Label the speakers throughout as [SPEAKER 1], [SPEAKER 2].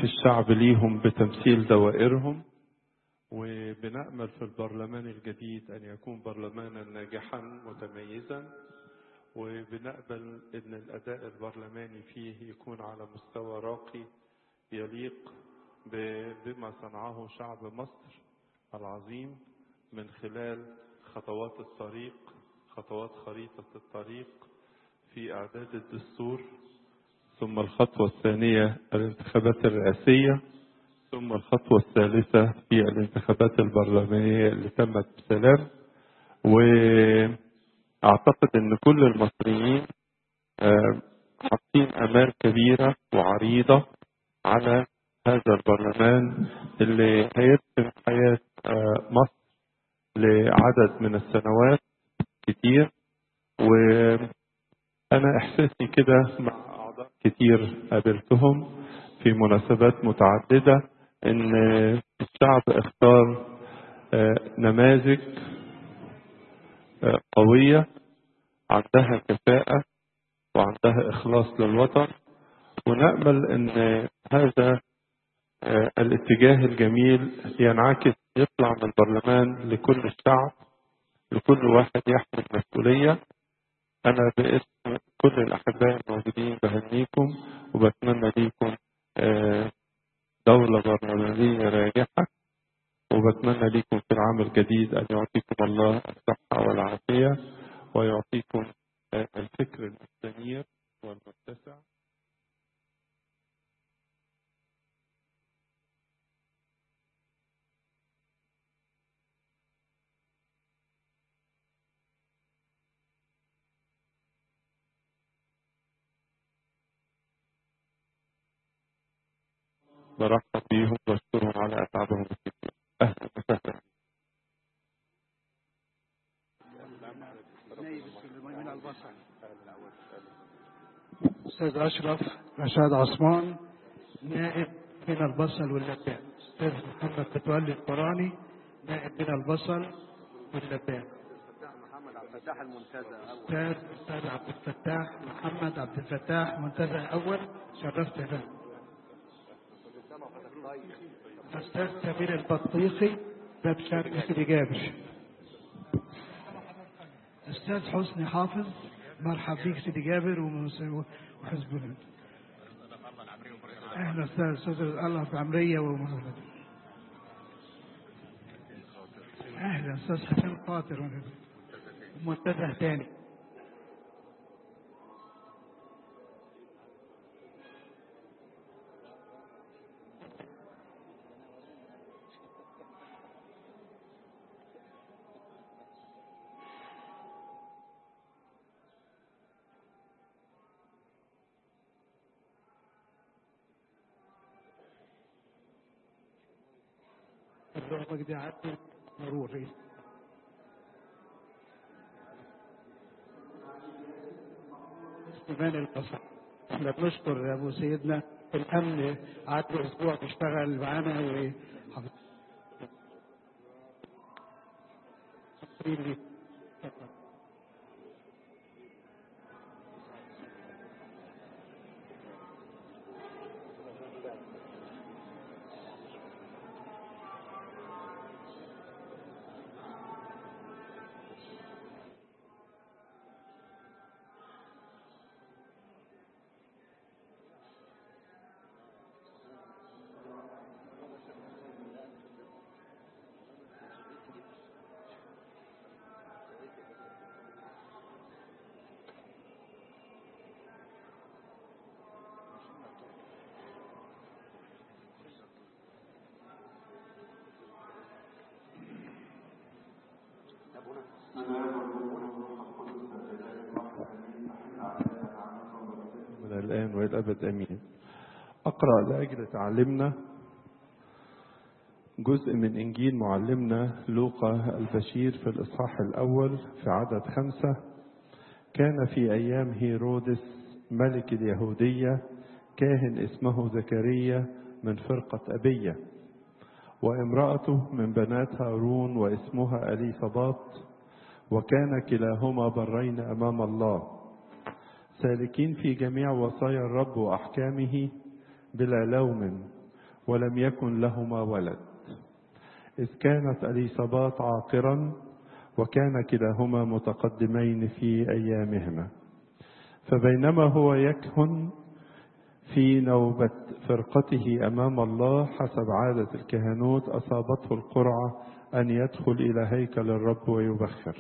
[SPEAKER 1] الشعب ليهم بتمثيل دوائرهم وبنأمل في البرلمان الجديد أن يكون برلمانا ناجحا متميزا وبنقبل أن الأداء البرلماني فيه يكون على مستوى راقي يليق بما صنعه شعب مصر العظيم من خلال خطوات الطريق خطوات خريطة الطريق في إعداد الدستور ثم الخطوة الثانية الانتخابات الرئاسية ثم الخطوة الثالثة في الانتخابات البرلمانية اللي تمت بسلام وأعتقد أن كل المصريين حاطين أمال كبيرة وعريضة على هذا البرلمان اللي هيرسم حياة مصر لعدد من السنوات كتير وأنا إحساسي كده مع أعضاء كتير قابلتهم في مناسبات متعددة إن الشعب اختار نماذج قوية عندها كفاءة وعندها إخلاص للوطن ونأمل أن هذا الاتجاه الجميل ينعكس يطلع من البرلمان لكل الشعب لكل واحد يحمل مسؤولية أنا باسم كل الأحباء الموجودين بهنيكم وبتمنى ليكم دولة برلمانية راجحة وبتمنى ليكم في العام الجديد أن يعطيكم الله الصحة والعافية ويعطيكم الفكر المستنير والمتسع برحب بيهم واشكرهم على اتعابهم الكثير اهلا وسهلا
[SPEAKER 2] استاذ اشرف رشاد عثمان نائب من البصل واللبان استاذ محمد متولي القراني نائب من البصل واللبان
[SPEAKER 3] محمد عبد الفتاح المنتزه
[SPEAKER 2] استاذ استاذ عبد الفتاح محمد عبد الفتاح منتزه اول شرفت به استاذ سمير البطيخي باب شرق سيدي جابر استاذ حسني حافظ مرحب بيك سيدي جابر ومس- وحزب اهلا استاذ استاذ الله في عمريه ومهند اهلا استاذ حسين قاطر منتزه تاني الرغبة دي عدل مرور رئيس استبان القصر احنا بنشكر ابو سيدنا الامن قعد له اسبوع بيشتغل معانا وحافظ
[SPEAKER 1] من الآن وإلى الأبد أمين أقرأ لأجل تعلمنا جزء من إنجيل معلمنا لوقا البشير في الإصحاح الأول في عدد خمسة كان في أيام هيرودس ملك اليهودية كاهن اسمه زكريا من فرقة أبية وامرأته من بنات هارون واسمها أليصابات وكان كلاهما برين أمام الله سالكين في جميع وصايا الرب وأحكامه بلا لوم ولم يكن لهما ولد إذ كانت أليصابات عاقرا وكان كلاهما متقدمين في أيامهما فبينما هو يكهن في نوبة فرقته أمام الله حسب عادة الكهنوت أصابته القرعة أن يدخل إلى هيكل الرب ويبخر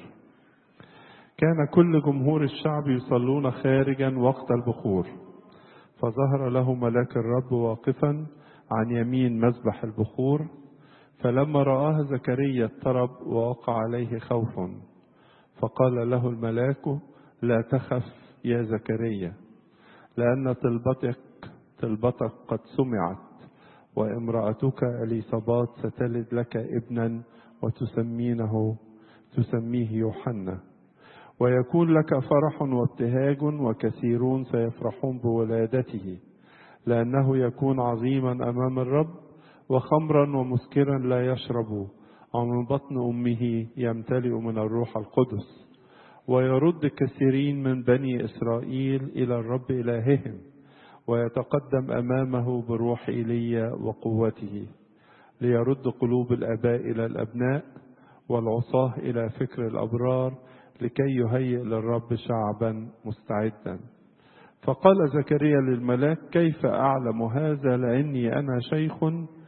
[SPEAKER 1] كان كل جمهور الشعب يصلون خارجا وقت البخور فظهر له ملاك الرب واقفا عن يمين مذبح البخور فلما رآه زكريا اضطرب ووقع عليه خوف فقال له الملاك لا تخف يا زكريا لأن طلبتك طلبتك قد سمعت وامرأتك إليصابات ستلد لك ابنا وتسمينه تسميه يوحنا ويكون لك فرح وابتهاج وكثيرون سيفرحون بولادته لأنه يكون عظيما أمام الرب وخمرا ومسكرا لا يشرب ومن بطن أمه يمتلئ من الروح القدس ويرد كثيرين من بني إسرائيل إلى الرب إلههم ويتقدم أمامه بروح إيليا وقوته ليرد قلوب الآباء إلى الأبناء والعصاة إلى فكر الأبرار لكي يهيئ للرب شعبا مستعدا فقال زكريا للملاك كيف أعلم هذا لأني أنا شيخ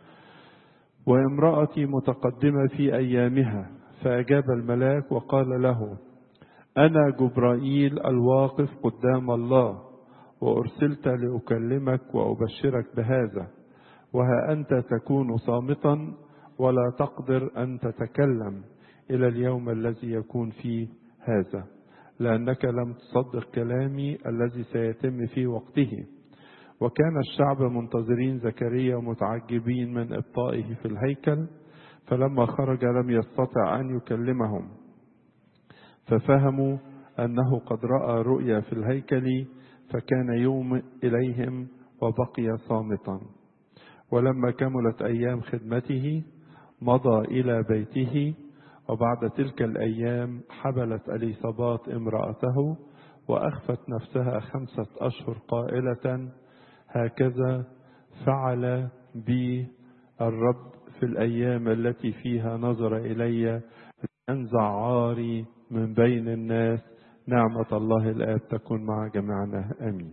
[SPEAKER 1] وامرأتي متقدمة في أيامها فأجاب الملاك وقال له أنا جبرائيل الواقف قدام الله وأرسلت لأكلمك وأبشرك بهذا وها أنت تكون صامتا ولا تقدر أن تتكلم إلى اليوم الذي يكون فيه هذا لأنك لم تصدق كلامي الذي سيتم في وقته وكان الشعب منتظرين زكريا متعجبين من إبطائه في الهيكل فلما خرج لم يستطع أن يكلمهم ففهموا أنه قد رأى رؤيا في الهيكل فكان يوم إليهم وبقي صامتا ولما كملت أيام خدمته مضى إلى بيته وبعد تلك الأيام حبلت أليصابات امرأته وأخفت نفسها خمسة أشهر قائلة هكذا فعل بي الرب في الأيام التي فيها نظر إلي لأنزع عاري من بين الناس نعمة الله الآب تكون مع جميعنا آمين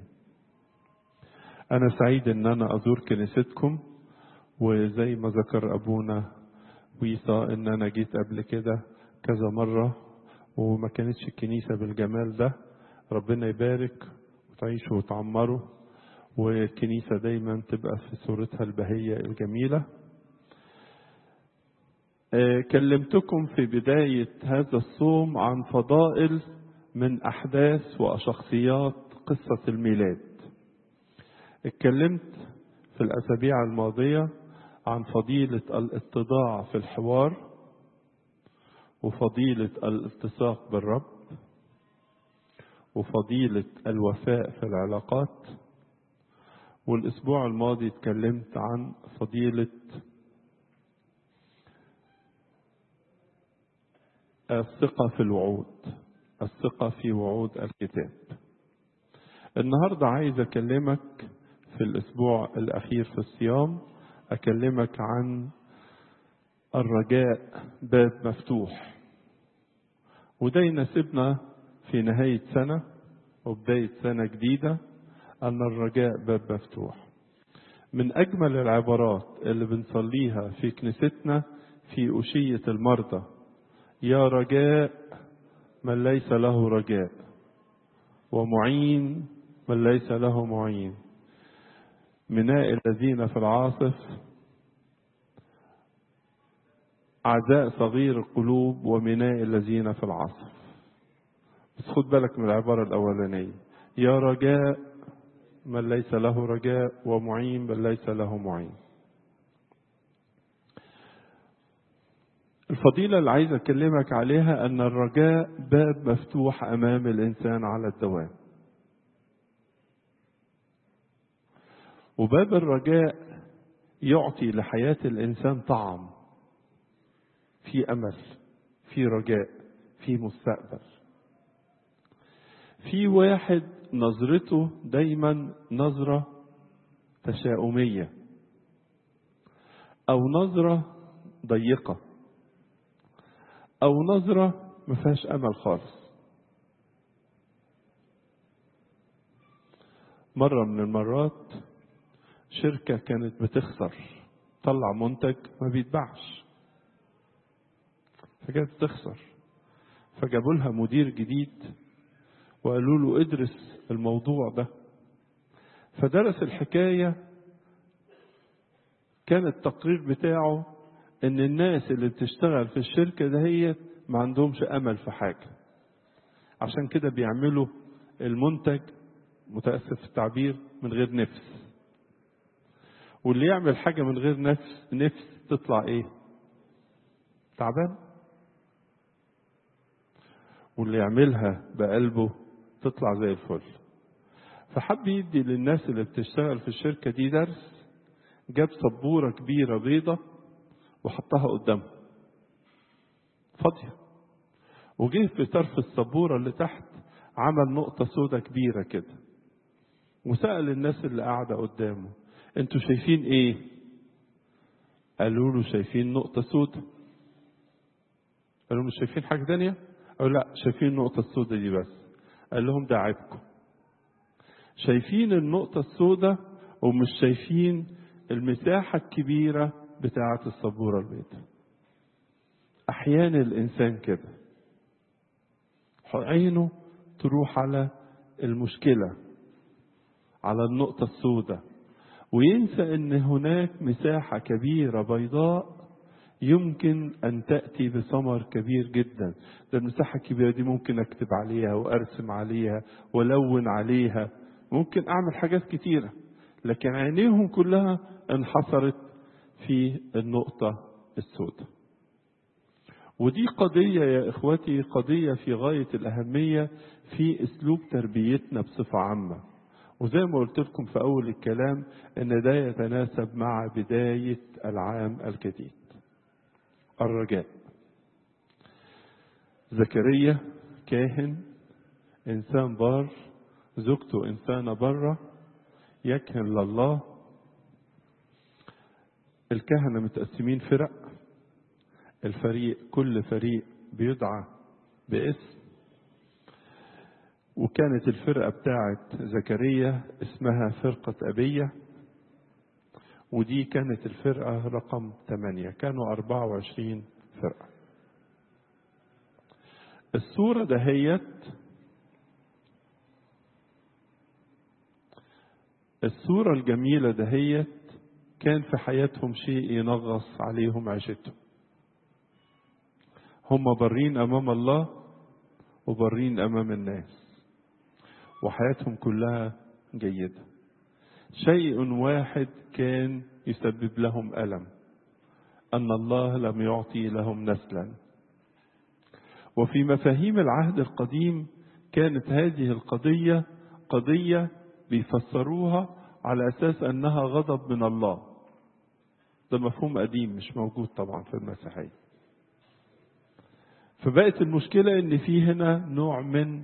[SPEAKER 1] أنا سعيد إن أنا أزور كنيستكم وزي ما ذكر أبونا ويسا إن أنا جيت قبل كده كذا مرة وما كانتش الكنيسة بالجمال ده ربنا يبارك وتعيشوا وتعمروا والكنيسة دايما تبقى في صورتها البهية الجميلة كلمتكم في بداية هذا الصوم عن فضائل من أحداث وشخصيات قصة الميلاد اتكلمت في الأسابيع الماضية عن فضيلة الاتضاع في الحوار وفضيلة الالتصاق بالرب وفضيلة الوفاء في العلاقات والأسبوع الماضي اتكلمت عن فضيلة الثقة في الوعود الثقة في وعود الكتاب النهاردة عايز أكلمك في الأسبوع الأخير في الصيام أكلمك عن الرجاء باب مفتوح وده يناسبنا في نهاية سنة وبداية سنة جديدة أن الرجاء باب مفتوح من أجمل العبارات اللي بنصليها في كنيستنا في أشية المرضى يا رجاء من ليس له رجاء ومعين من ليس له معين مناء الذين في العاصف عزاء صغير القلوب ومناء الذين في العاصف بس خد بالك من العبارة الأولانية يا رجاء من ليس له رجاء ومعين من ليس له معين الفضيلة اللي عايز أكلمك عليها أن الرجاء باب مفتوح أمام الإنسان على الدوام وباب الرجاء يعطي لحياة الإنسان طعم في أمل في رجاء في مستقبل في واحد نظرته دايما نظرة تشاؤمية أو نظرة ضيقة أو نظرة ما فيهاش أمل خالص مرة من المرات شركة كانت بتخسر طلع منتج ما بيتباعش فكانت بتخسر فجابوا لها مدير جديد وقالوا له ادرس الموضوع ده فدرس الحكاية كان التقرير بتاعه ان الناس اللي بتشتغل في الشركة دهيت ما عندهمش امل في حاجة عشان كده بيعملوا المنتج متأسف في التعبير من غير نفس واللي يعمل حاجة من غير نفس نفس تطلع ايه تعبان واللي يعملها بقلبه تطلع زي الفل فحب يدي للناس اللي بتشتغل في الشركة دي درس جاب سبورة كبيرة بيضة وحطها قدامه فاضية وجه في طرف السبورة اللي تحت عمل نقطة سودة كبيرة كده وسأل الناس اللي قاعدة قدامه انتوا شايفين ايه قالوا له شايفين نقطة سودة قالوا مش شايفين حاجة تانية قالوا لا شايفين النقطة السودة دي بس قال لهم ده عيبكم شايفين النقطة السوداء ومش شايفين المساحة الكبيرة بتاعة السبورة البيضاء أحيانا الإنسان كده عينه تروح على المشكلة على النقطة السوداء وينسى أن هناك مساحة كبيرة بيضاء يمكن أن تأتي بثمر كبير جدا ده المساحة الكبيرة دي ممكن أكتب عليها وأرسم عليها ولون عليها ممكن أعمل حاجات كتيرة لكن عينيهم كلها انحصرت في النقطة السوداء ودي قضية يا إخوتي قضية في غاية الأهمية في أسلوب تربيتنا بصفة عامة وزي ما قلت لكم في أول الكلام أن ده يتناسب مع بداية العام الجديد الرجاء زكريا كاهن إنسان بار زوجته إنسانة برة يكهن لله الكهنة متقسمين فرق الفريق كل فريق بيدعى باسم وكانت الفرقة بتاعت زكريا اسمها فرقة أبية ودي كانت الفرقة رقم 8 كانوا 24 فرقة الصورة دهيت الصورة الجميلة دهيت كان في حياتهم شيء ينغص عليهم عيشتهم هم برين أمام الله وبرين أمام الناس وحياتهم كلها جيدة شيء واحد كان يسبب لهم ألم أن الله لم يعطي لهم نسلا وفي مفاهيم العهد القديم كانت هذه القضية قضية بيفسروها على أساس أنها غضب من الله ده مفهوم قديم مش موجود طبعا في المسيحية فبقت المشكلة ان في هنا نوع من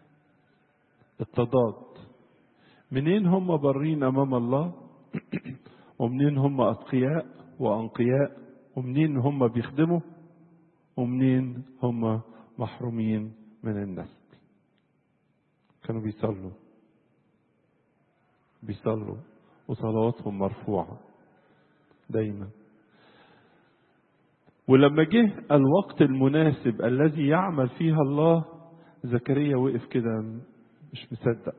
[SPEAKER 1] التضاد منين هم برين امام الله ومنين هم اتقياء وانقياء ومنين هم بيخدموا ومنين هم محرومين من النسل كانوا بيصلوا بيصلوا وصلواتهم مرفوعة دايما ولما جه الوقت المناسب الذي يعمل فيها الله زكريا وقف كده مش مصدق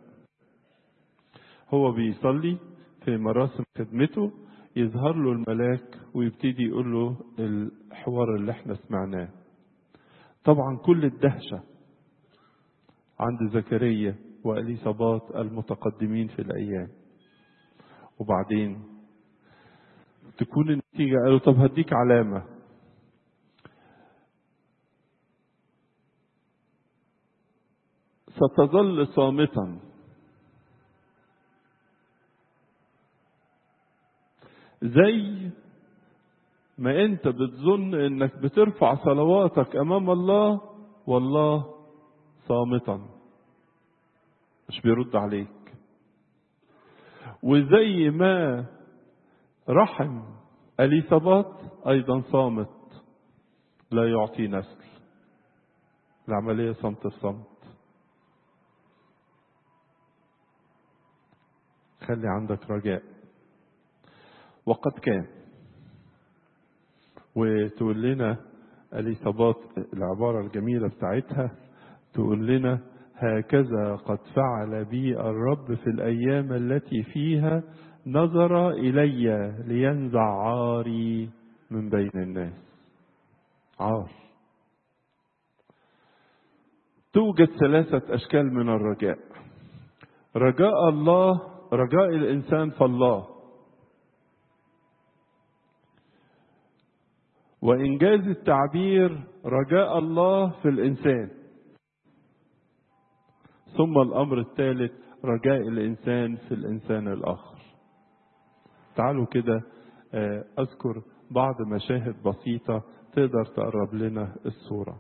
[SPEAKER 1] هو بيصلي في مراسم خدمته يظهر له الملاك ويبتدي يقول له الحوار اللي احنا سمعناه طبعا كل الدهشة عند زكريا وأليصابات المتقدمين في الأيام وبعدين تكون النتيجة قالوا طب هديك علامة ستظل صامتا زي ما انت بتظن انك بترفع صلواتك امام الله والله صامتا مش بيرد عليك وزي ما رحم اليصابات ايضا صامت لا يعطي نسل العمليه صمت في صمت خلي عندك رجاء وقد كان وتقول لنا اليصابات العباره الجميله بتاعتها تقول لنا هكذا قد فعل بي الرب في الايام التي فيها نظر الي لينزع عاري من بين الناس عار توجد ثلاثه اشكال من الرجاء رجاء الله رجاء الانسان في الله وانجاز التعبير رجاء الله في الانسان ثم الامر الثالث رجاء الانسان في الانسان الاخر تعالوا كده اذكر بعض مشاهد بسيطه تقدر تقرب لنا الصوره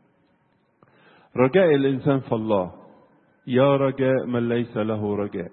[SPEAKER 1] رجاء الانسان في الله يا رجاء من ليس له رجاء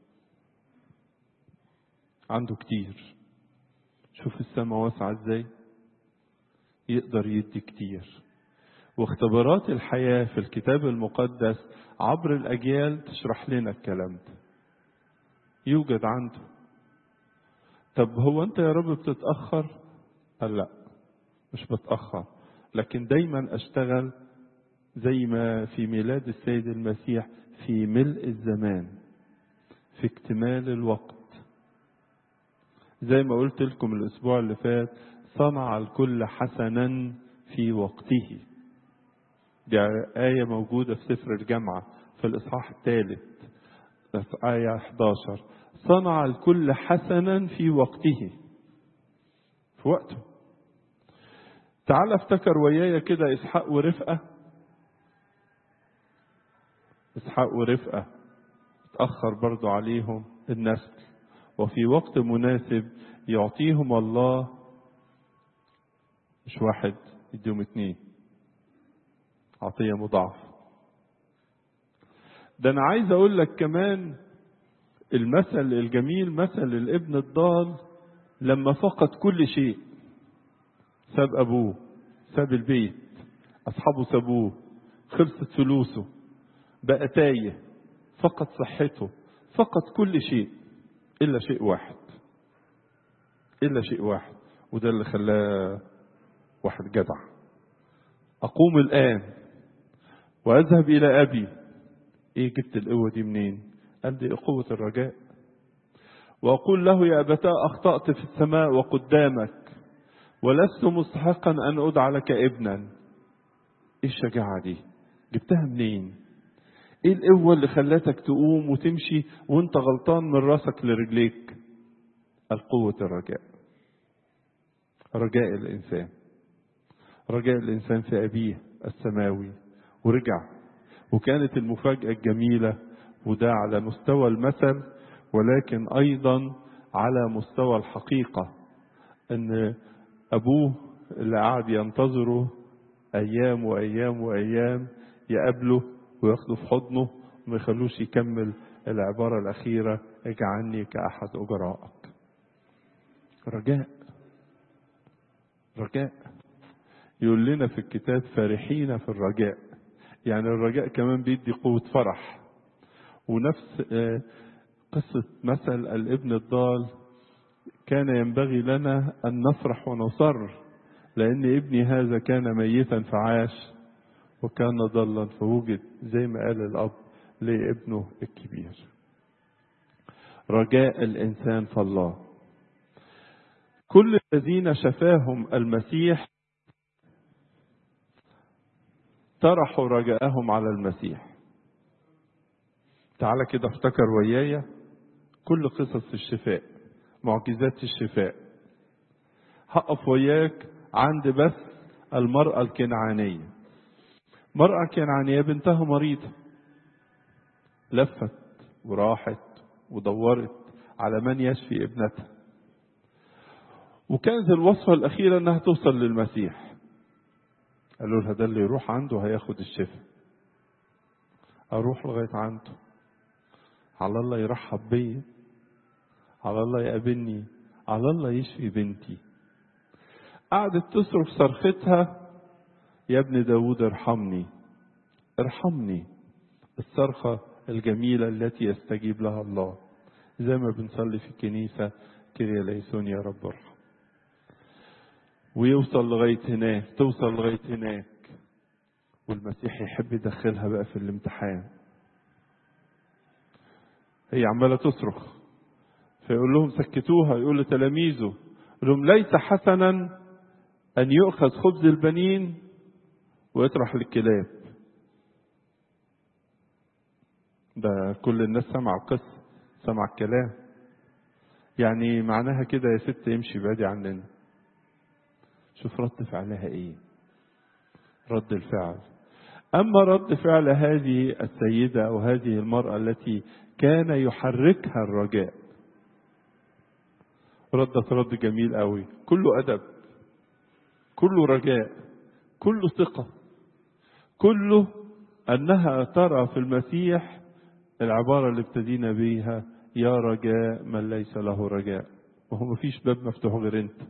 [SPEAKER 1] عنده كتير شوف السماء واسعه ازاي يقدر يدي كتير واختبارات الحياة في الكتاب المقدس عبر الأجيال تشرح لنا الكلام ده يوجد عنده طب هو أنت يا رب بتتأخر؟ قال لا مش بتأخر لكن دايما أشتغل زي ما في ميلاد السيد المسيح في ملء الزمان في اكتمال الوقت زي ما قلت لكم الأسبوع اللي فات صنع الكل حسنا في وقته دي آية موجودة في سفر الجامعة في الإصحاح الثالث آية 11 صنع الكل حسنا في وقته في وقته تعال افتكر ويايا كده إسحاق ورفقة إسحاق ورفقة اتأخر برضو عليهم النسل وفي وقت مناسب يعطيهم الله مش واحد يديهم اتنين عطية مضاعفة ده أنا عايز أقول لك كمان المثل الجميل مثل الابن الضال لما فقد كل شيء ساب أبوه ساب البيت أصحابه سابوه خلصت فلوسه بقى تايه فقد صحته فقد كل شيء إلا شيء واحد إلا شيء واحد وده اللي خلاه واحد جدع أقوم الآن وأذهب إلى أبي إيه جبت القوة دي منين قال دي قوة الرجاء وأقول له يا أبتاء أخطأت في السماء وقدامك ولست مستحقا أن أدعى لك ابنا إيه الشجاعة دي جبتها منين إيه القوة اللي خلتك تقوم وتمشي وانت غلطان من راسك لرجليك القوة الرجاء رجاء الإنسان رجاء الإنسان في أبيه السماوي ورجع وكانت المفاجأة الجميلة وده على مستوى المثل ولكن أيضا على مستوى الحقيقة أن أبوه اللي قعد ينتظره أيام وأيام وأيام يقابله وياخده في حضنه وما يخلوش يكمل العبارة الأخيرة اجعلني كأحد أجرائك رجاء رجاء يقول لنا في الكتاب فرحين في الرجاء يعني الرجاء كمان بيدي قوة فرح ونفس قصة مثل الابن الضال كان ينبغي لنا أن نفرح ونصر لأن ابني هذا كان ميتا فعاش وكان ضلا فوجد زي ما قال الأب لابنه الكبير رجاء الإنسان في الله كل الذين شفاهم المسيح طرحوا رجاءهم على المسيح تعالى كده افتكر ويايا كل قصص الشفاء معجزات الشفاء هقف وياك عند بس المرأة الكنعانية مرأة كنعانية بنتها مريضة لفت وراحت ودورت على من يشفي ابنتها وكانت الوصفة الأخيرة إنها توصل للمسيح قالوا لها ده اللي يروح عنده هياخد الشفاء أروح لغاية عنده على الله يرحب بيا على الله يقابلني على الله يشفي بنتي قعدت تصرخ صرختها يا ابن داود ارحمني ارحمني الصرخة الجميلة التي يستجيب لها الله زي ما بنصلي في الكنيسة كريا ليسون يا رب ارحم ويوصل لغاية هناك توصل لغاية هناك والمسيح يحب يدخلها بقى في الامتحان هي عمالة تصرخ فيقول لهم سكتوها يقول لتلاميذه يقول لهم ليس حسنا أن يؤخذ خبز البنين ويطرح للكلاب ده كل الناس سمع القصة سمع الكلام يعني معناها كده يا ست امشي بعدي عننا شوف رد فعلها ايه رد الفعل اما رد فعل هذه السيده او هذه المراه التي كان يحركها الرجاء ردت رد جميل قوي كله ادب كله رجاء كله ثقه كله انها ترى في المسيح العباره اللي ابتدينا بيها يا رجاء من ليس له رجاء وهو مفيش باب مفتوح غير انت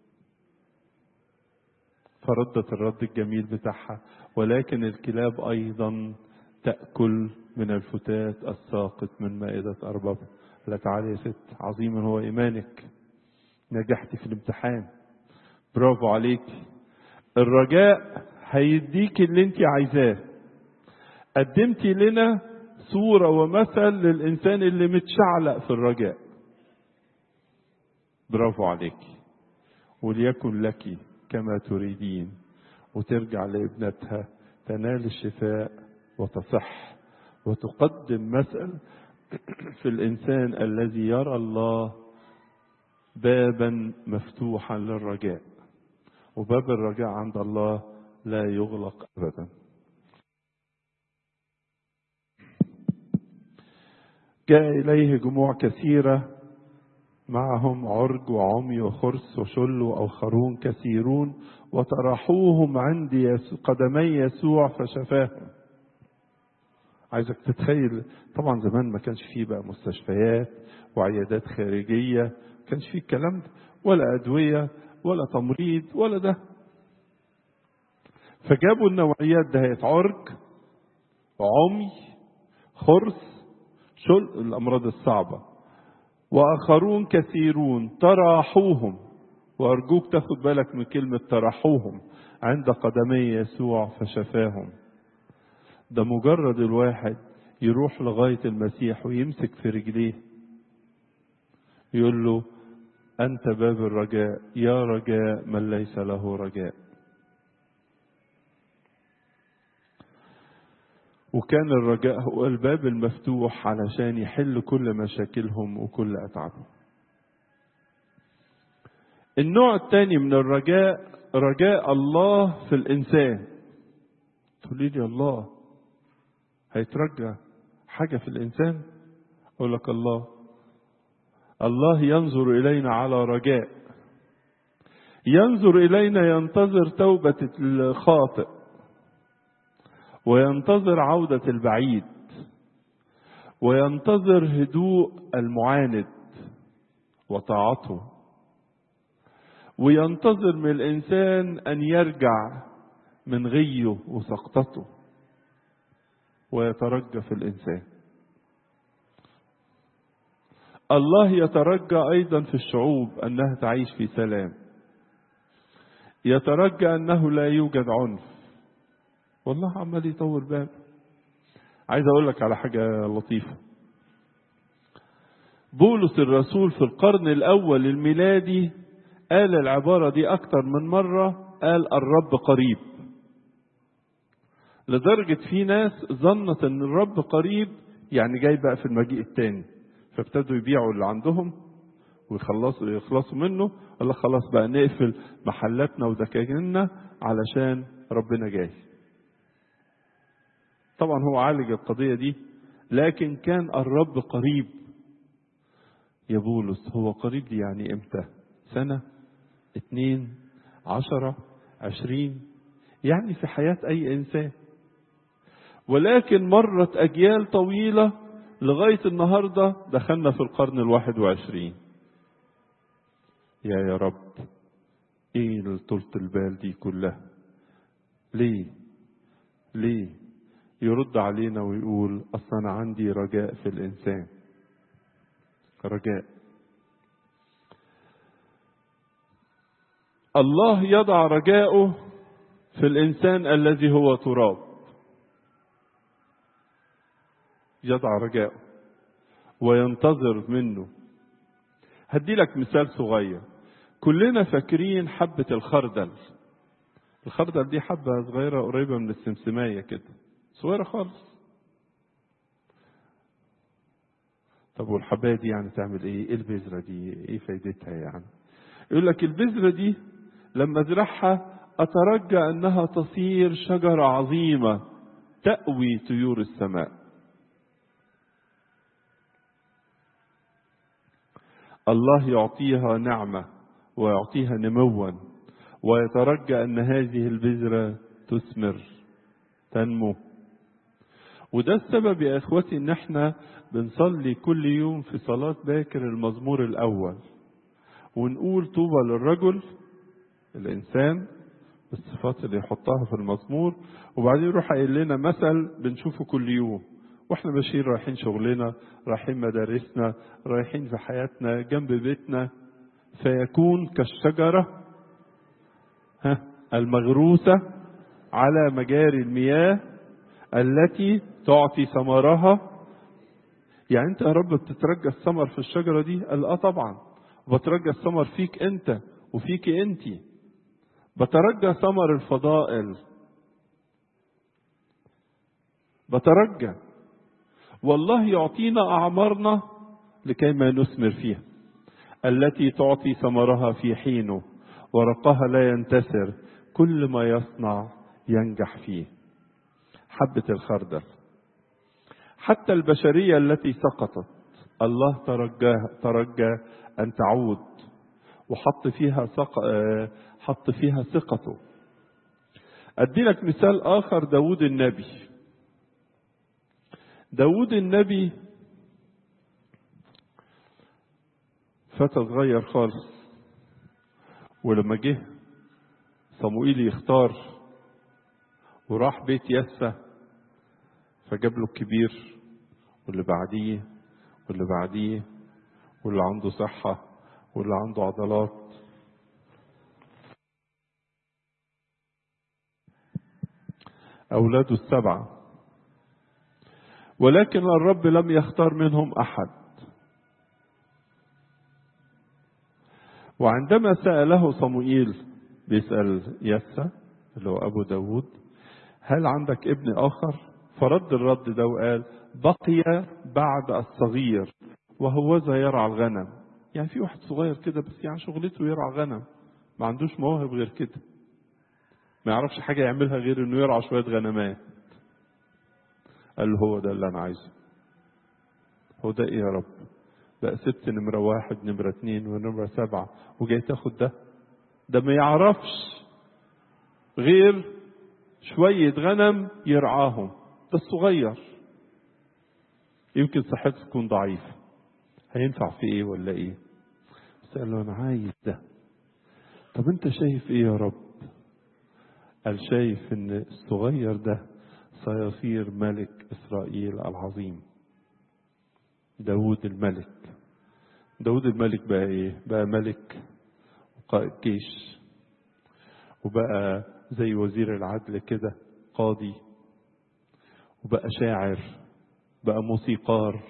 [SPEAKER 1] فردت الرد الجميل بتاعها ولكن الكلاب ايضا تاكل من الفتات الساقط من مائده اربابها لا تعالي يا ست عظيما هو ايمانك نجحتي في الامتحان برافو عليك الرجاء هيديك اللي انت عايزاه قدمتي لنا صورة ومثل للإنسان اللي متشعلق في الرجاء برافو عليك وليكن لك كما تريدين وترجع لابنتها تنال الشفاء وتصح وتقدم مثل في الإنسان الذي يرى الله بابا مفتوحا للرجاء وباب الرجاء عند الله لا يغلق أبدا جاء إليه جموع كثيرة معهم عرج وعمي وخرس وشل وأوخرون كثيرون وطرحوهم عند يسوع قدمي يسوع فشفاهم عايزك تتخيل طبعا زمان ما كانش فيه بقى مستشفيات وعيادات خارجية ما كانش فيه الكلام ده ولا أدوية ولا تمريض ولا ده فجابوا النوعيات دهيت عرج عمي خرس شل الأمراض الصعبة وآخرون كثيرون طرحوهم وأرجوك تاخد بالك من كلمة طرحوهم عند قدمي يسوع فشفاهم ده مجرد الواحد يروح لغاية المسيح ويمسك في رجليه يقول له أنت باب الرجاء يا رجاء من ليس له رجاء وكان الرجاء هو الباب المفتوح علشان يحل كل مشاكلهم وكل أتعابهم النوع الثاني من الرجاء رجاء الله في الإنسان تقولي لي الله هيترجى حاجة في الإنسان أقول لك الله الله ينظر إلينا على رجاء ينظر إلينا ينتظر توبة الخاطئ وينتظر عودة البعيد وينتظر هدوء المعاند وطاعته وينتظر من الإنسان أن يرجع من غيه وسقطته ويترجى في الإنسان الله يترجى أيضا في الشعوب أنها تعيش في سلام يترجى أنه لا يوجد عنف والله عمال يطور باب عايز اقول لك على حاجه لطيفه بولس الرسول في القرن الاول الميلادي قال العباره دي اكتر من مره قال الرب قريب لدرجه في ناس ظنت ان الرب قريب يعني جاي بقى في المجيء الثاني فابتدوا يبيعوا اللي عندهم ويخلصوا يخلصوا منه قال خلاص بقى نقفل محلاتنا ودكاكيننا علشان ربنا جاي طبعا هو عالج القضية دي لكن كان الرب قريب يا بولس هو قريب دي يعني امتى سنة اتنين عشرة عشرين يعني في حياة أي إنسان ولكن مرت أجيال طويلة لغاية النهاردة دخلنا في القرن الواحد وعشرين يا يا رب ايه طولة البال دي كلها ليه ليه يرد علينا ويقول اصل انا عندي رجاء في الانسان رجاء الله يضع رجاءه في الانسان الذي هو تراب يضع رجاءه وينتظر منه هدي لك مثال صغير كلنا فاكرين حبة الخردل الخردل دي حبة صغيرة قريبة من السمسمية كده صغيرة خالص طب والحباية دي يعني تعمل ايه؟ ايه البذرة دي؟ ايه فايدتها يعني؟ يقول لك البذرة دي لما ازرعها اترجى انها تصير شجرة عظيمة تأوي طيور السماء. الله يعطيها نعمة ويعطيها نموا ويترجى ان هذه البذرة تثمر تنمو وده السبب يا اخوتي ان احنا بنصلي كل يوم في صلاة باكر المزمور الاول ونقول طوبى للرجل الانسان بالصفات اللي يحطها في المزمور وبعدين يروح قايل لنا مثل بنشوفه كل يوم واحنا ماشيين رايحين شغلنا رايحين مدارسنا رايحين في حياتنا جنب بيتنا فيكون كالشجرة ها المغروسة على مجاري المياه التي تعطي ثمرها يعني انت يا رب بتترجى الثمر في الشجرة دي قال اه طبعا وبترجى الثمر فيك انت وفيك انت بترجى ثمر الفضائل بترجى والله يعطينا أعمارنا لكي ما نثمر فيها التي تعطي ثمرها في حينه ورقها لا ينتسر كل ما يصنع ينجح فيه حبة الخردل حتى البشرية التي سقطت الله ترجاها ترجى أن تعود وحط فيها سق... حط فيها ثقته أدي لك مثال آخر داود النبي داود النبي فتى صغير خالص ولما جه صموئيل يختار وراح بيت يسى فجاب له الكبير واللي بعديه واللي بعديه واللي عنده صحة واللي عنده عضلات أولاده السبعة ولكن الرب لم يختار منهم أحد وعندما سأله صموئيل بيسأل يسى اللي هو أبو داود هل عندك ابن آخر فرد الرد ده وقال بقي بعد الصغير وهو ذا يرعى الغنم يعني في واحد صغير كده بس يعني شغلته يرعى غنم ما عندوش مواهب غير كده ما يعرفش حاجة يعملها غير انه يرعى شوية غنمات قال له هو ده اللي انا عايزه هو ده ايه يا رب بقى سبت نمرة واحد نمرة اتنين ونمرة سبعة وجاي تاخد ده ده ما يعرفش غير شوية غنم يرعاهم ده الصغير يمكن صحته تكون ضعيفة هينفع في ايه ولا ايه بس قال له انا عايز ده طب انت شايف ايه يا رب قال شايف ان الصغير ده سيصير ملك اسرائيل العظيم داود الملك داود الملك بقى ايه بقى ملك وقائد جيش وبقى زي وزير العدل كده قاضي وبقى شاعر بقى موسيقار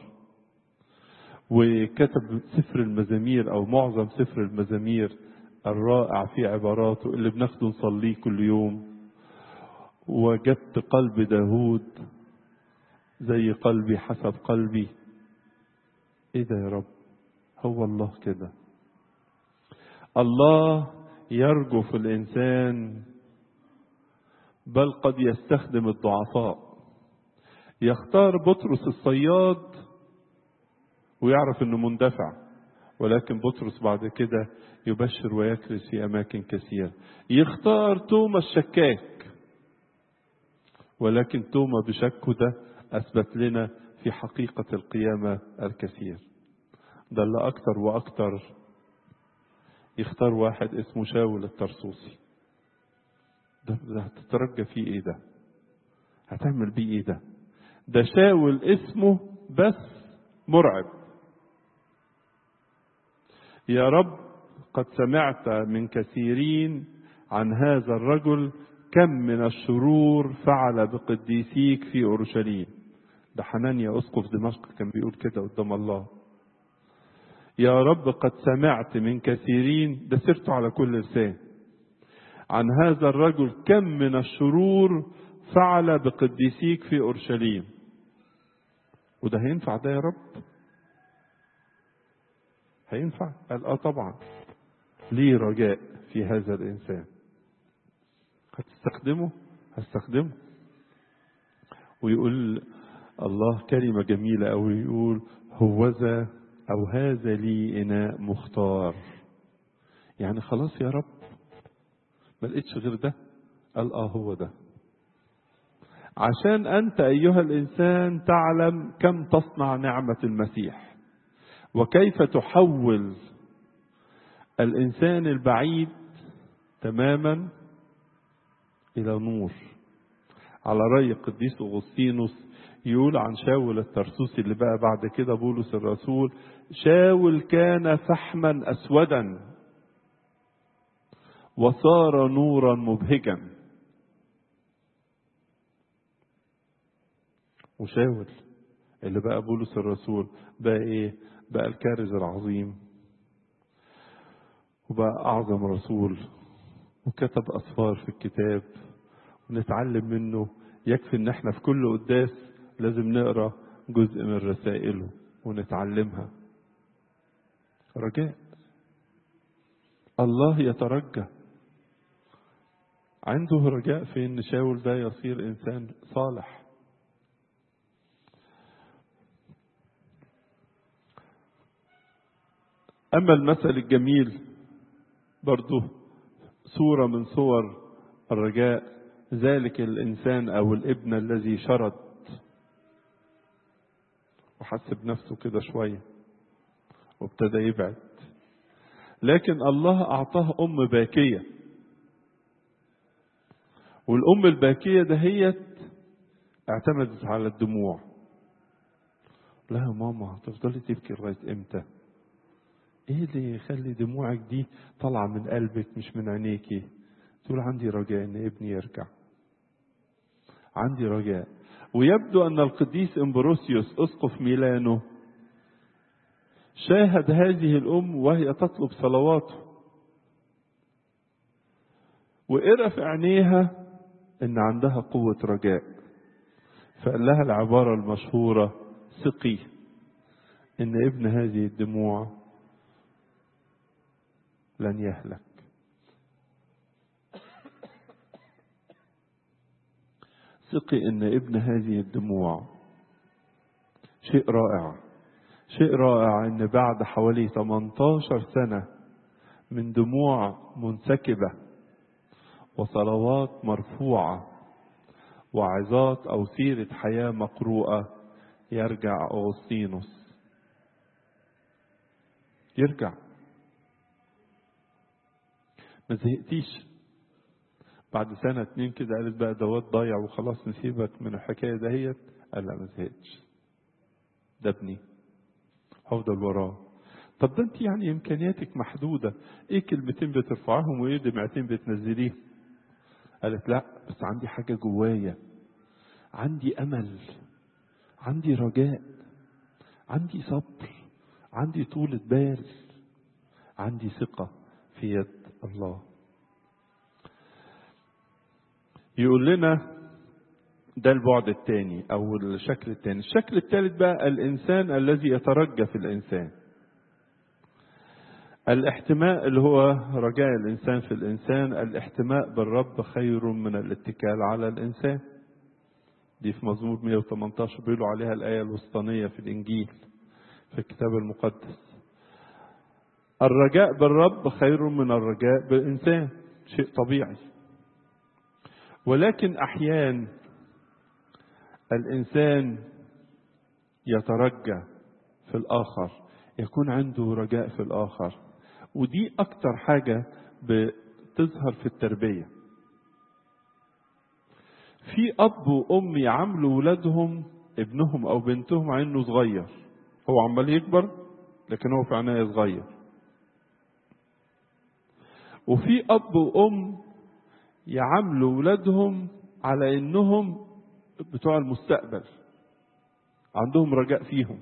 [SPEAKER 1] وكتب سفر المزامير او معظم سفر المزامير الرائع في عباراته اللي بناخده نصليه كل يوم وجدت قلب داود زي قلبي حسب قلبي ايه ده يا رب هو الله كده الله يرجو في الانسان بل قد يستخدم الضعفاء يختار بطرس الصياد ويعرف انه مندفع ولكن بطرس بعد كده يبشر ويكرس في اماكن كثيره يختار توما الشكاك ولكن توما بشكه ده اثبت لنا في حقيقه القيامه الكثير ده اللي اكتر واكتر يختار واحد اسمه شاول الترسوسي ده, ده هتترجى فيه ايه ده هتعمل بيه ايه ده ده شاول اسمه بس مرعب يا رب قد سمعت من كثيرين عن هذا الرجل كم من الشرور فعل بقديسيك في اورشليم ده حنانيا اسقف دمشق كان بيقول كده قدام الله يا رب قد سمعت من كثيرين ده سرته على كل لسان عن هذا الرجل كم من الشرور فعل بقديسيك في اورشليم وده هينفع ده يا رب هينفع قال اه طبعا ليه رجاء في هذا الانسان هتستخدمه هستخدمه ويقول الله كلمة جميلة أو يقول هوذا أو هذا لي إناء مختار يعني خلاص يا رب ما لقيتش غير ده قال آه هو ده عشان أنت أيها الإنسان تعلم كم تصنع نعمة المسيح وكيف تحول الإنسان البعيد تماما إلى نور على رأي القديس أغسطينوس يقول عن شاول الترسوسي اللي بقى بعد كده بولس الرسول شاول كان فحما أسودا وصار نورا مبهجا وشاول اللي بقى بولس الرسول بقى ايه بقى الكارز العظيم وبقى أعظم رسول وكتب أسفار في الكتاب ونتعلم منه يكفي ان احنا في كل قداس لازم نقرا جزء من رسائله ونتعلمها رجاء الله يترجى عنده رجاء في ان شاول ده يصير انسان صالح اما المثل الجميل برضه صوره من صور الرجاء ذلك الإنسان أو الابن الذي شرد وحس بنفسه كده شوية وابتدى يبعد لكن الله أعطاه أم باكية والأم الباكية دهيت اعتمدت على الدموع لا يا ماما هتفضلي تبكي لغاية امتى ايه اللي يخلي دموعك دي طالعة من قلبك مش من عينيكي تقول عندي رجاء ان ابني يرجع عندي رجاء ويبدو ان القديس امبروسيوس اسقف ميلانو شاهد هذه الام وهي تطلب صلواته وقرا في عينيها ان عندها قوه رجاء فقال لها العباره المشهوره ثقي ان ابن هذه الدموع لن يهلك ثقي ان ابن هذه الدموع شيء رائع شيء رائع ان بعد حوالي 18 سنة من دموع منسكبة وصلوات مرفوعة وعظات او سيرة حياة مقروءة يرجع أغسطينوس يرجع ما زهقتيش بعد سنة اتنين كده قالت بقى دوات ضايع وخلاص نسيبك من الحكاية دهيت قال لا ما زهقتش ده ابني هفضل وراه طب ده انت يعني امكانياتك محدودة ايه كلمتين بترفعهم وايه دمعتين بتنزليه قالت لا بس عندي حاجة جوايا عندي امل عندي رجاء عندي صبر عندي طولة بال عندي ثقة في يد الله يقول لنا ده البعد الثاني او الشكل الثاني الشكل الثالث بقى الانسان الذي يترجى في الانسان الاحتماء اللي هو رجاء الانسان في الانسان الاحتماء بالرب خير من الاتكال على الانسان دي في مزمور 118 بيقولوا عليها الايه الوسطانيه في الانجيل في الكتاب المقدس الرجاء بالرب خير من الرجاء بالانسان شيء طبيعي ولكن احيان الانسان يترجى في الاخر يكون عنده رجاء في الاخر ودي أكتر حاجة بتظهر في التربية في أب وأم يعاملوا ولادهم ابنهم أو بنتهم عينه صغير هو عمال يكبر لكن هو في عناية صغير وفي أب وأم يعاملوا ولادهم على إنهم بتوع المستقبل عندهم رجاء فيهم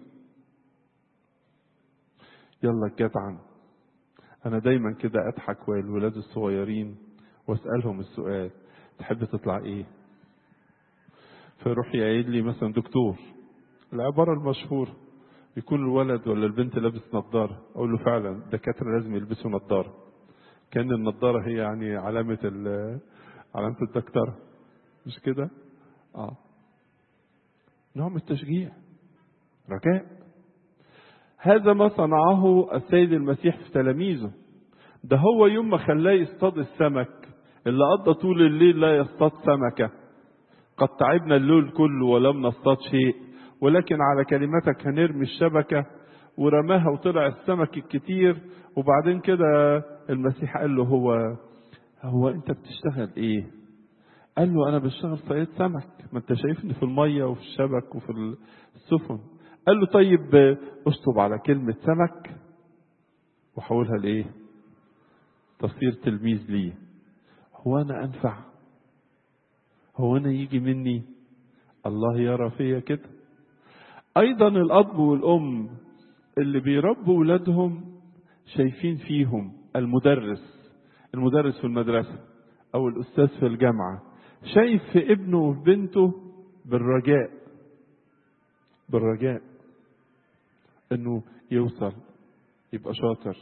[SPEAKER 1] يلا جدعا أنا دايما كده أضحك والولاد الصغيرين وأسألهم السؤال تحب تطلع إيه؟ فيروح يقول لي مثلا دكتور العبارة المشهورة يكون الولد ولا البنت لابس نظارة أقول له فعلا الدكاترة لازم يلبسوا نظارة كأن النظارة هي يعني علامة علامة الدكتورة مش كده؟ اه نوع من التشجيع رجاء هذا ما صنعه السيد المسيح في تلاميذه ده هو يوم ما خلاه يصطاد السمك اللي قضى طول الليل لا يصطاد سمكة قد تعبنا الليل كله ولم نصطاد شيء ولكن على كلمتك هنرمي الشبكة ورماها وطلع السمك الكتير وبعدين كده المسيح قال له هو هو انت بتشتغل ايه قال له انا بشتغل صياد سمك ما انت شايفني في الميه وفي الشبك وفي السفن قال له طيب اشطب على كلمة سمك وحولها لايه تصير تلميذ لي هو انا انفع هو انا يجي مني الله يرى فيا كده ايضا الاب والام اللي بيربوا ولادهم شايفين فيهم المدرس المدرس في المدرسة او الاستاذ في الجامعة شايف في ابنه وفي بنته بالرجاء بالرجاء انه يوصل يبقى شاطر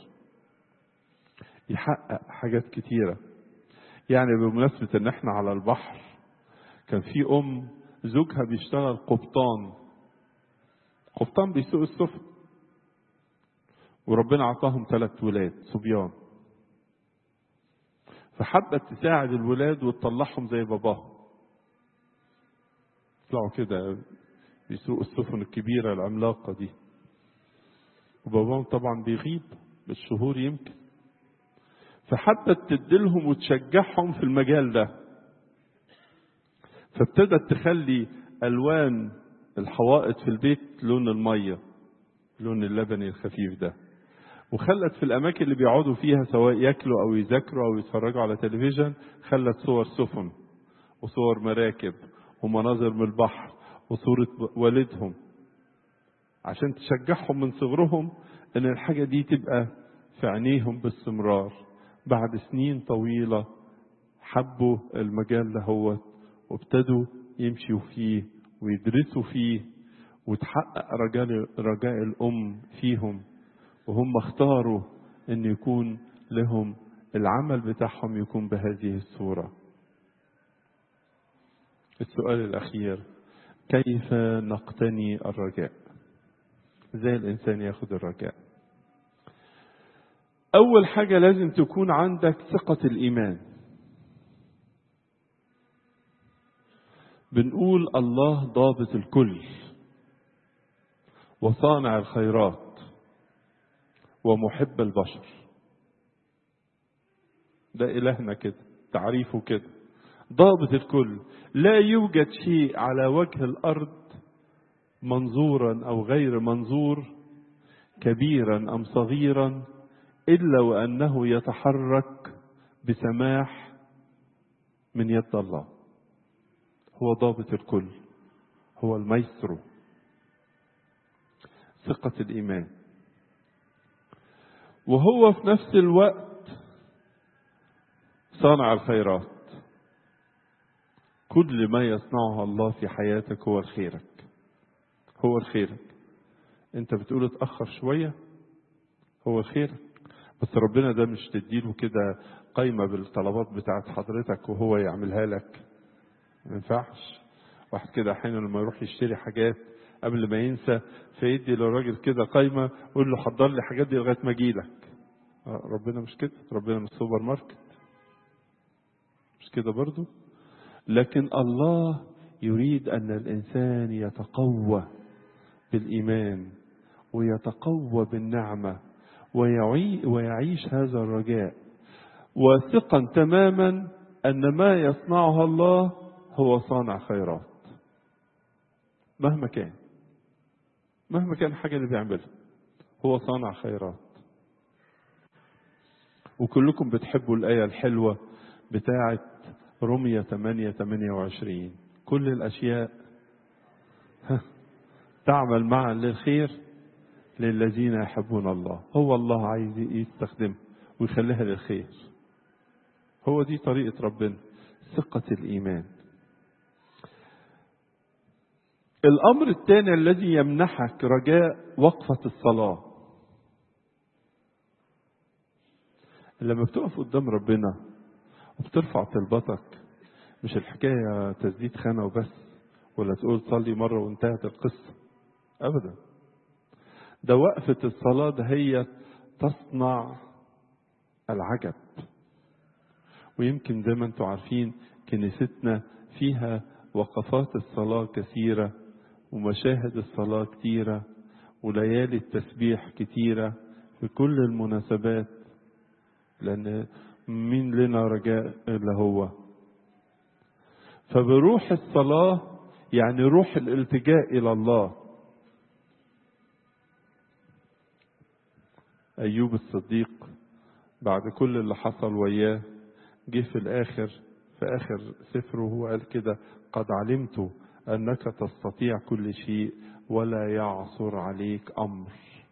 [SPEAKER 1] يحقق حاجات كتيرة يعني بمناسبة ان احنا على البحر كان في ام زوجها بيشتغل قبطان قبطان بيسوق السفن وربنا عطاهم ثلاث ولاد صبيان فحبت تساعد الولاد وتطلعهم زي باباهم يطلعوا كده بيسوقوا السفن الكبيرة العملاقة دي وباباهم طبعا بيغيب بالشهور يمكن فحبت تديلهم وتشجعهم في المجال ده فابتدت تخلي الوان الحوائط في البيت لون الميه لون اللبني الخفيف ده وخلت في الاماكن اللي بيقعدوا فيها سواء ياكلوا او يذاكروا او يتفرجوا على تلفزيون خلت صور سفن وصور مراكب ومناظر من البحر وصورة والدهم عشان تشجعهم من صغرهم ان الحاجة دي تبقى في عينيهم باستمرار بعد سنين طويلة حبوا المجال ده هو وابتدوا يمشوا فيه ويدرسوا فيه وتحقق رجاء رجاء الأم فيهم وهم اختاروا أن يكون لهم العمل بتاعهم يكون بهذه الصورة السؤال الأخير كيف نقتني الرجاء ازاي الإنسان ياخد الرجاء أول حاجة لازم تكون عندك ثقة الإيمان بنقول الله ضابط الكل وصانع الخيرات ومحب البشر ده إلهنا كده تعريفه كده ضابط الكل لا يوجد شيء على وجه الأرض منظورا أو غير منظور كبيرا أم صغيرا إلا وأنه يتحرك بسماح من يد الله هو ضابط الكل هو الميسر ثقة الإيمان وهو في نفس الوقت صانع الخيرات كل ما يصنعه الله في حياتك هو لخيرك هو لخيرك انت بتقول اتأخر شوية هو لخيرك بس ربنا ده مش تديله كده قايمة بالطلبات بتاعت حضرتك وهو يعملها لك ما ينفعش واحد كده احيانا لما يروح يشتري حاجات قبل ما ينسى فيدي للراجل كده قايمه يقول له حضر لي الحاجات دي لغايه ما اجي لك ربنا مش كده ربنا مش سوبر ماركت مش كده برضو لكن الله يريد ان الانسان يتقوى بالايمان ويتقوى بالنعمه ويعي ويعيش هذا الرجاء واثقا تماما ان ما يصنعها الله هو صانع خيرات مهما كان مهما كان الحاجه اللي بيعملها هو صانع خيرات وكلكم بتحبوا الآية الحلوة بتاعة رمية 8 28 كل الأشياء تعمل معا للخير للذين يحبون الله هو الله عايز يستخدمها ويخليها للخير هو دي طريقة ربنا ثقة الإيمان الأمر الثاني الذي يمنحك رجاء وقفة الصلاة لما بتقف قدام ربنا وبترفع طلباتك مش الحكاية تسديد خانة وبس ولا تقول صلي مرة وانتهت القصة أبدا ده وقفة الصلاة ده هي تصنع العجب ويمكن زي ما انتم عارفين كنيستنا فيها وقفات الصلاة كثيرة ومشاهد الصلاة كثيرة وليالي التسبيح كثيرة في كل المناسبات لأن مين لنا رجاء إلا هو فبروح الصلاة يعني روح الالتجاء إلى الله أيوب الصديق بعد كل اللي حصل وياه جه في الآخر في آخر سفره هو قال كده قد علمت أنك تستطيع كل شيء ولا يعصر عليك أمر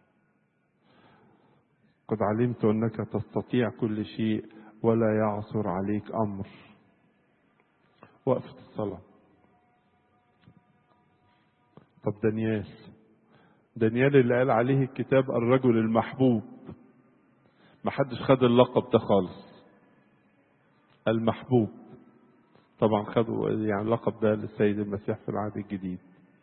[SPEAKER 1] قد علمت أنك تستطيع كل شيء ولا يعصر عليك أمر وقفة الصلاة طب دانيال دانيال اللي قال عليه الكتاب الرجل المحبوب ما حدش خد اللقب ده خالص المحبوب طبعا خدوا يعني اللقب ده للسيد المسيح في العهد الجديد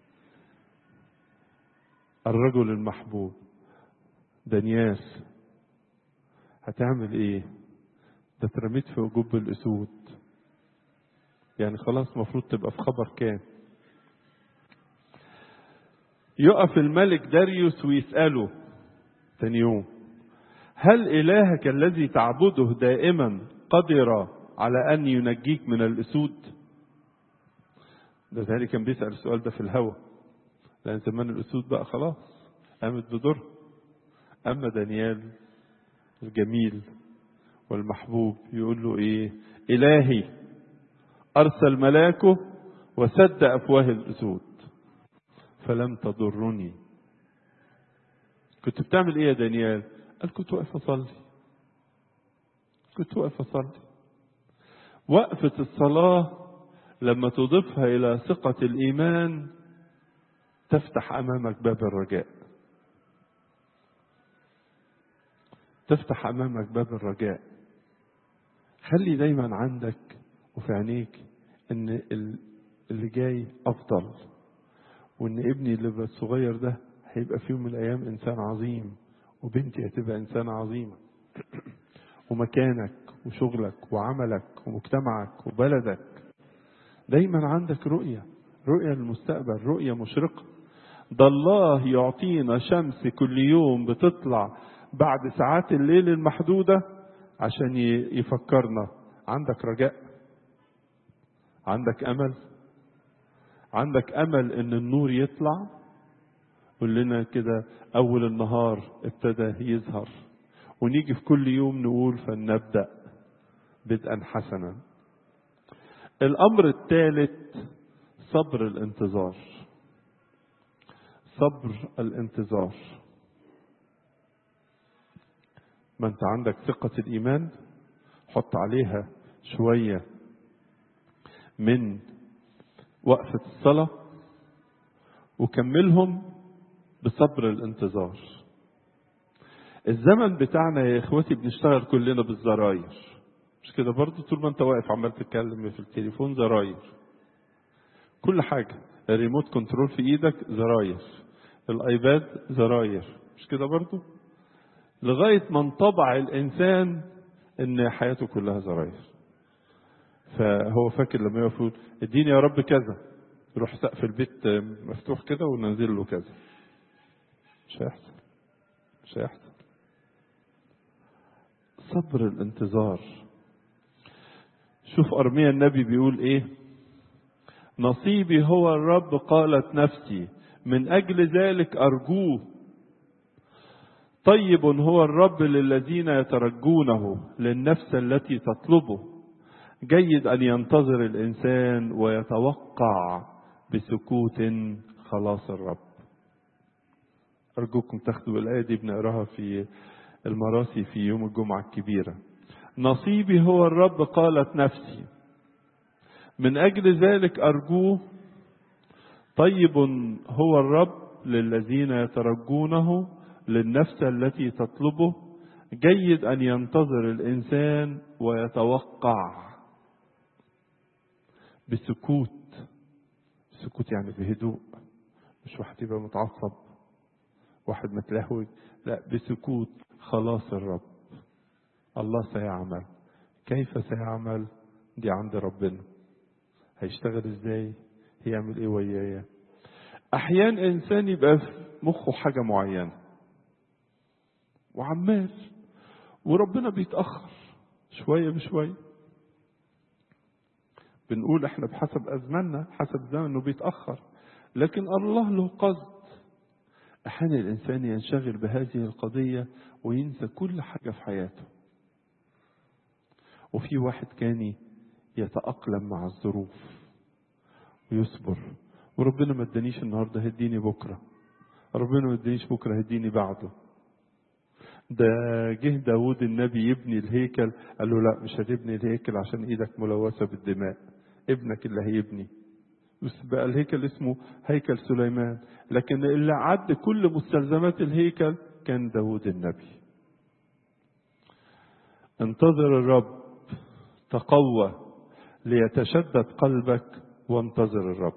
[SPEAKER 1] الرجل المحبوب دانيال هتعمل ايه ده اترميت في جب الاسود يعني خلاص المفروض تبقى في خبر كام يقف الملك داريوس ويسأله تاني يوم هل إلهك الذي تعبده دائما قدر على أن ينجيك من الأسود ده ذلك كان بيسأل السؤال ده في الهوى لأن زمان الأسود بقى خلاص قامت بدور أما دانيال الجميل والمحبوب يقول له إيه إلهي أرسل ملاكه وسد أفواه الأسود فلم تضرني كنت بتعمل ايه يا دانيال قال كنت واقف اصلي كنت واقف اصلي وقفة الصلاة لما تضيفها إلى ثقة الإيمان تفتح أمامك باب الرجاء تفتح أمامك باب الرجاء خلي دايما عندك وفي عينيك إن اللي جاي أفضل وإن ابني اللي الصغير ده هيبقى في يوم من الأيام إنسان عظيم وبنتي هتبقى إنسانة عظيمة ومكانك وشغلك وعملك ومجتمعك وبلدك دايما عندك رؤية رؤية للمستقبل رؤية مشرقة ده الله يعطينا شمس كل يوم بتطلع بعد ساعات الليل المحدودة عشان يفكرنا عندك رجاء عندك أمل عندك أمل إن النور يطلع قول لنا كده أول النهار ابتدى يظهر ونيجي في كل يوم نقول فلنبدأ بدءا حسنا الأمر الثالث صبر الانتظار صبر الانتظار ما انت عندك ثقة الإيمان حط عليها شوية من وقفة الصلاة وكملهم بصبر الانتظار الزمن بتاعنا يا اخواتي بنشتغل كلنا بالزراير مش كده برضه طول ما انت واقف عمال تتكلم في التليفون زراير كل حاجة الريموت كنترول في ايدك زراير الايباد زراير مش كده برضه لغاية ما انطبع الانسان ان حياته كلها زراير فهو فاكر لما يقف يقول اديني يا رب كذا يروح سقف البيت مفتوح كده وننزل له كذا مش هيحصل مش هيحصل صبر الانتظار شوف أرميا النبي بيقول إيه نصيبي هو الرب قالت نفسي من أجل ذلك أرجوه طيب هو الرب للذين يترجونه للنفس التي تطلبه جيد أن ينتظر الإنسان ويتوقع بسكوت خلاص الرب أرجوكم تاخدوا الآية دي بنقراها في المراسي في يوم الجمعة الكبيرة نصيبي هو الرب قالت نفسي من أجل ذلك أرجوه طيب هو الرب للذين يترجونه للنفس التي تطلبه جيد أن ينتظر الإنسان ويتوقع بسكوت سكوت يعني بهدوء مش واحد يبقى متعصب واحد متلهوج لا بسكوت خلاص الرب الله سيعمل كيف سيعمل دي عند ربنا هيشتغل ازاي هيعمل ايه ويايا احيانا انسان يبقى في مخه حاجه معينه وعمال وربنا بيتاخر شويه بشويه بنقول احنا بحسب ازماننا حسب زمنه بيتاخر لكن الله له قصد احيانا الانسان ينشغل بهذه القضيه وينسى كل حاجه في حياته وفي واحد كان يتاقلم مع الظروف ويصبر وربنا ما ادانيش النهارده هديني بكره ربنا ما ادانيش بكره هديني بعده ده جه داود النبي يبني الهيكل قال له لا مش هتبني الهيكل عشان ايدك ملوثه بالدماء ابنك اللي هيبني بس بقى الهيكل اسمه هيكل سليمان لكن اللي عد كل مستلزمات الهيكل كان داود النبي انتظر الرب تقوى ليتشدد قلبك وانتظر الرب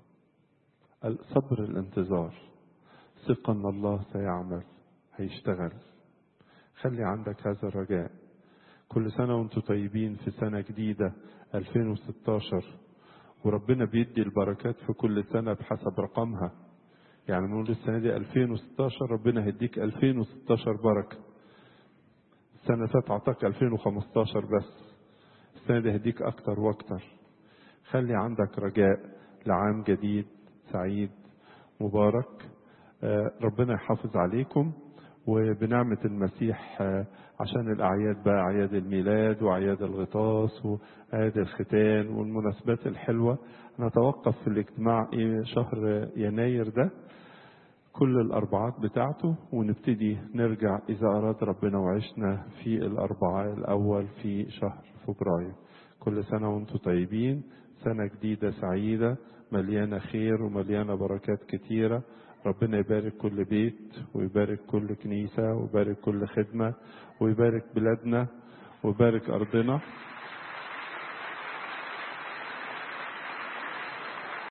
[SPEAKER 1] صبر الانتظار ثقة ان الله سيعمل هيشتغل خلي عندك هذا الرجاء كل سنة وانتم طيبين في سنة جديدة 2016 وربنا بيدي البركات في كل سنة بحسب رقمها يعني نقول السنة دي 2016 ربنا هيديك 2016 بركة السنة فاتت أعطاك 2015 بس السنة دي هيديك أكتر وأكتر خلي عندك رجاء لعام جديد سعيد مبارك ربنا يحافظ عليكم وبنعمة المسيح عشان الأعياد بقى أعياد الميلاد وأعياد الغطاس وأعياد الختان والمناسبات الحلوة نتوقف في الاجتماع شهر يناير ده كل الأربعات بتاعته ونبتدي نرجع إذا أراد ربنا وعشنا في الأربعاء الأول في شهر فبراير كل سنة وانتم طيبين سنة جديدة سعيدة مليانة خير ومليانة بركات كتيرة ربنا يبارك كل بيت ويبارك كل كنيسة ويبارك كل خدمة ويبارك بلادنا ويبارك أرضنا